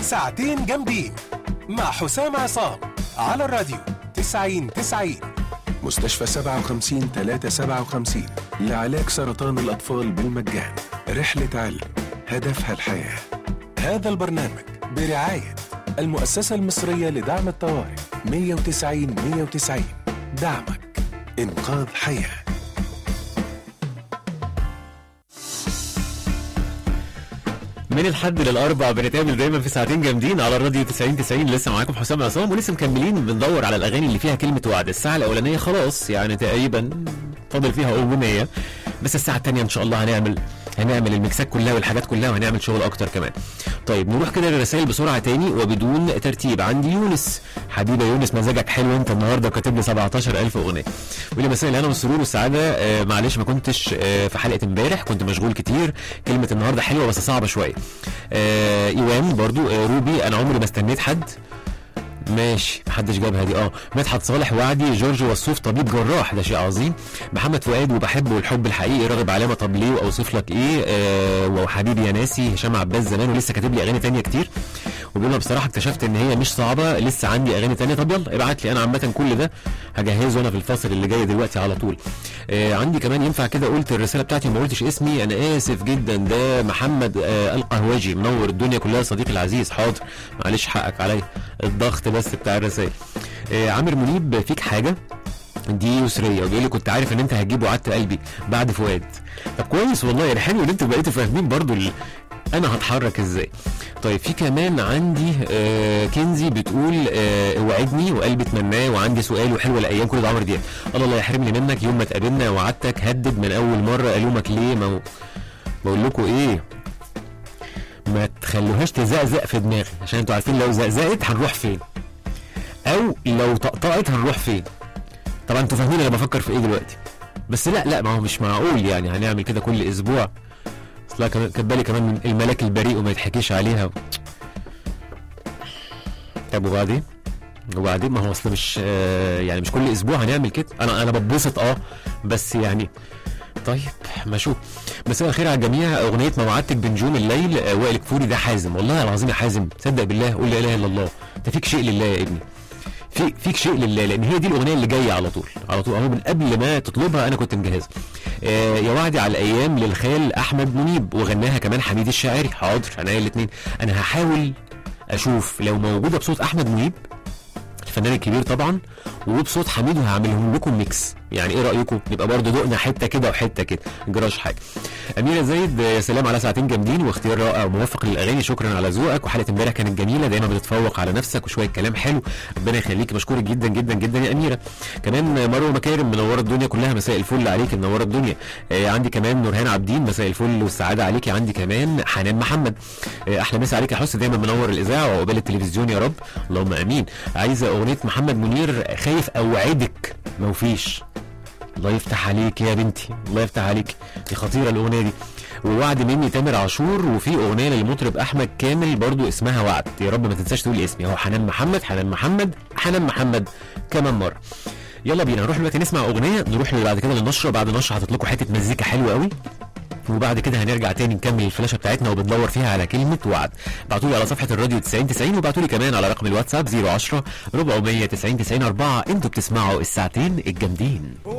ساعتين جامدين مع حسام عصام على الراديو 90 90 مستشفى 57 357 لعلاج سرطان الأطفال بالمجان رحلة علم هدفها الحياة هذا البرنامج برعاية المؤسسة المصرية لدعم الطوارئ 190 190 دعمك إنقاذ حياه من الحد للاربع بنتقابل دايما في ساعتين جامدين على الراديو 90 90 لسه معاكم حسام عصام ولسه مكملين بندور على الاغاني اللي فيها كلمه وعد الساعه الاولانيه خلاص يعني تقريبا فاضل فيها اغنيه بس الساعه الثانيه ان شاء الله هنعمل هنعمل الميكسات كلها والحاجات كلها وهنعمل شغل اكتر كمان طيب نروح كده للرسائل بسرعه تاني وبدون ترتيب عندي يونس حبيبه يونس مزاجك حلو انت النهارده كاتب لي 17000 اغنيه بيقول لي مساء الهنا والسرور والسعاده آه معلش ما كنتش آه في حلقه امبارح كنت مشغول كتير كلمه النهارده حلوه بس صعبه شويه آه ايوان برضو آه روبي انا عمري ما استنيت حد ماشي محدش جابها دي اه مدحت صالح وعدي جورج وصوف طبيب جراح ده شيء عظيم محمد فؤاد وبحبه والحب الحقيقي راغب علامه طب ليه واوصف لك ايه آه وحبيبي يا ناسي هشام عباس زمان ولسه كاتب لي اغاني تانية كتير وبيقول بصراحه اكتشفت ان هي مش صعبه لسه عندي اغاني تانية طب يلا ابعت لي انا عامه كل ده هجهزه انا في الفاصل اللي جاي دلوقتي على طول آه عندي كمان ينفع كده قلت الرساله بتاعتي وما قلتش اسمي انا اسف جدا ده محمد آه القهوجي منور الدنيا كلها صديقي العزيز حاضر معلش حقك عليا الضغط بس بتاع الرسائل آه عامر منيب فيك حاجه دي يسرية وبيقول لي كنت عارف ان انت هتجيب وعدت قلبي بعد فؤاد طب كويس والله يعني حلو ان انتوا بقيتوا فاهمين برضو ال... انا هتحرك ازاي طيب في كمان عندي آه كنزي بتقول آه وعدني وقلبي اتمناه وعندي سؤال وحلوه الايام كل ده عمرو دياب الله لا يحرمني منك يوم ما اتقابلنا وعدتك هدد من اول مره الومك ليه ما بقول لكم ايه ما تخلوهاش تزقزق في دماغي عشان انتوا عارفين لو زقزقت هنروح فين او لو طقطقت هنروح فين طبعا انتوا فاهمين انا بفكر في ايه دلوقتي بس لا لا ما هو مش معقول يعني هنعمل كده كل اسبوع اصل كان بالي كمان من الملاك البريء وما يتحكيش عليها طب وبعدين وبعدين ما هو اصل مش آه يعني مش كل اسبوع هنعمل كده انا انا بتبسط اه بس يعني طيب ما اشوف مساء الخير على الجميع اغنيه ما وعدتك بنجوم الليل آه وائل كفوري ده حازم والله العظيم يا حازم صدق بالله قول لا اله الا الله انت فيك شيء لله يا ابني في فيك شيء لله لان هي دي الاغنيه اللي جايه على طول على طول اهو من قبل ما تطلبها انا كنت مجهزها آه يا وعدي على الايام للخال احمد منيب وغناها كمان حميد الشاعري حاضر انا الاثنين انا هحاول اشوف لو موجوده بصوت احمد منيب الفنان الكبير طبعا وبصوت حميد وهعملهم لكم ميكس يعني ايه رايكم نبقى برضه دقنا حته كده وحته كده جراش حاجه اميره زايد يا سلام على ساعتين جامدين واختيار رائع وموفق للاغاني شكرا على ذوقك وحلقه امبارح كانت جميله دايما بتتفوق على نفسك وشويه كلام حلو ربنا يخليك مشكورك جدا جدا جدا يا اميره كمان مروه مكارم منوره الدنيا كلها مساء الفل عليك منوره الدنيا آه عندي كمان نورهان عابدين مساء الفل والسعاده عليكي عندي كمان حنان محمد آه احلى مسا عليك يا حس دايما منور الاذاعه وعقبال التلفزيون يا رب اللهم امين عايزه اغنيه محمد منير خايف اوعدك ما فيش الله يفتح عليك يا بنتي الله يفتح عليك دي خطيره الاغنيه دي ووعد مني تامر عاشور وفي اغنيه للمطرب احمد كامل برضو اسمها وعد يا رب ما تنساش تقول اسمي اهو حنان محمد حنان محمد حنان محمد كمان مره يلا بينا نروح دلوقتي نسمع اغنيه نروح بعد كده للنشره بعد النشره هحط لكم حته مزيكا حلوه قوي وبعد كده هنرجع تاني نكمل الفلاشه بتاعتنا وبندور فيها على كلمه وعد ابعتوا لي على صفحه الراديو 90 90 وابعتوا لي كمان على رقم الواتساب 010 490 90 4 انتوا بتسمعوا الساعتين الجامدين